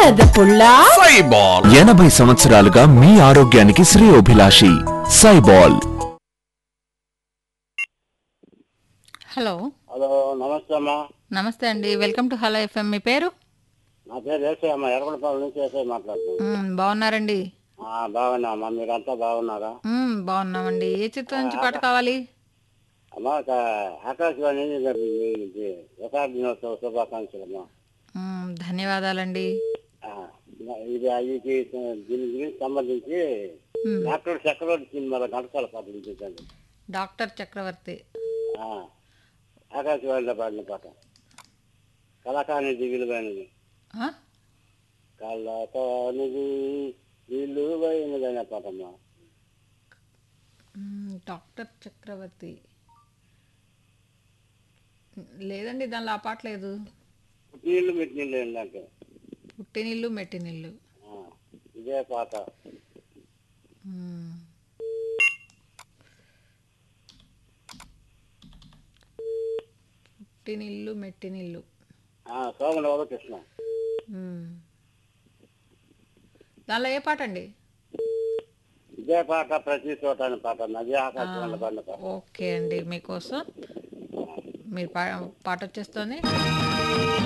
పుల్ల సైబాల్ ఎనభై సంవత్సరాలుగా మీ ఆరోగ్యానికి శ్రేయోభిలాషి సైబాల్ హలో హలో నమస్తే అమ్మా నమస్తే అండి వెల్కమ్ టు హలో ఎఫ్ఎం మీ పేరు నా పేరు ఏసయ్య అమ్మా ఎర్రగొండపాలెం నుంచి ఏసయ్య మాట్లాడుతున్నాను మ్మ్, బాగున్నారండి ఆ, బాగున్నా అమ్మా మీరంతా బాగున్నారా మ్మ్, బాగున్నామండి ఏ చిత్రం నుంచి పాట కావాలి అమ్మా ఒక ఆకాశవాణి వ్యవసాయ దినోత్సవ శుభాకాంక్షలు అమ్మా మ్మ్, ధన్యవాదాలండి ఆ, ఇది ఇది దీని గురించి సంబంధించి మ్మ్. డాక్టర్ చక్రవర్తి సినిమాలో ఘంటసాల పాట వినిపించండి డాక్టర్ చక్రవర్తి ఆ, ఆకాశవాణిలో పాడిన పాట కళాకానిది విలువైనది ఆ? కళాకానిది విలువైనది అనే పాట అమ్మా మ్మ్, డాక్టర్ చక్రవర్తి లేదండి దానిలో ఆ పాట లేదు నీళ్ళు మెట్టి నీళ్ళు ఏంటంటే పుట్టినిల్లు మెట్టినిల్లు ఆ, ఇదే పాట మ్మ్. పుట్టినిల్లు మెట్టినిల్లు ఆ, సోమన కృష్ణ మ్మ్. దానిలో ఏ పాట అండి ఇదే పాట ప్రతి చోట అనే పాట అదే ఆకాశవాణి పాడిన పాట ఓకే అండి మీకోసం మీరు పా పాట వచ్చేస్తుంది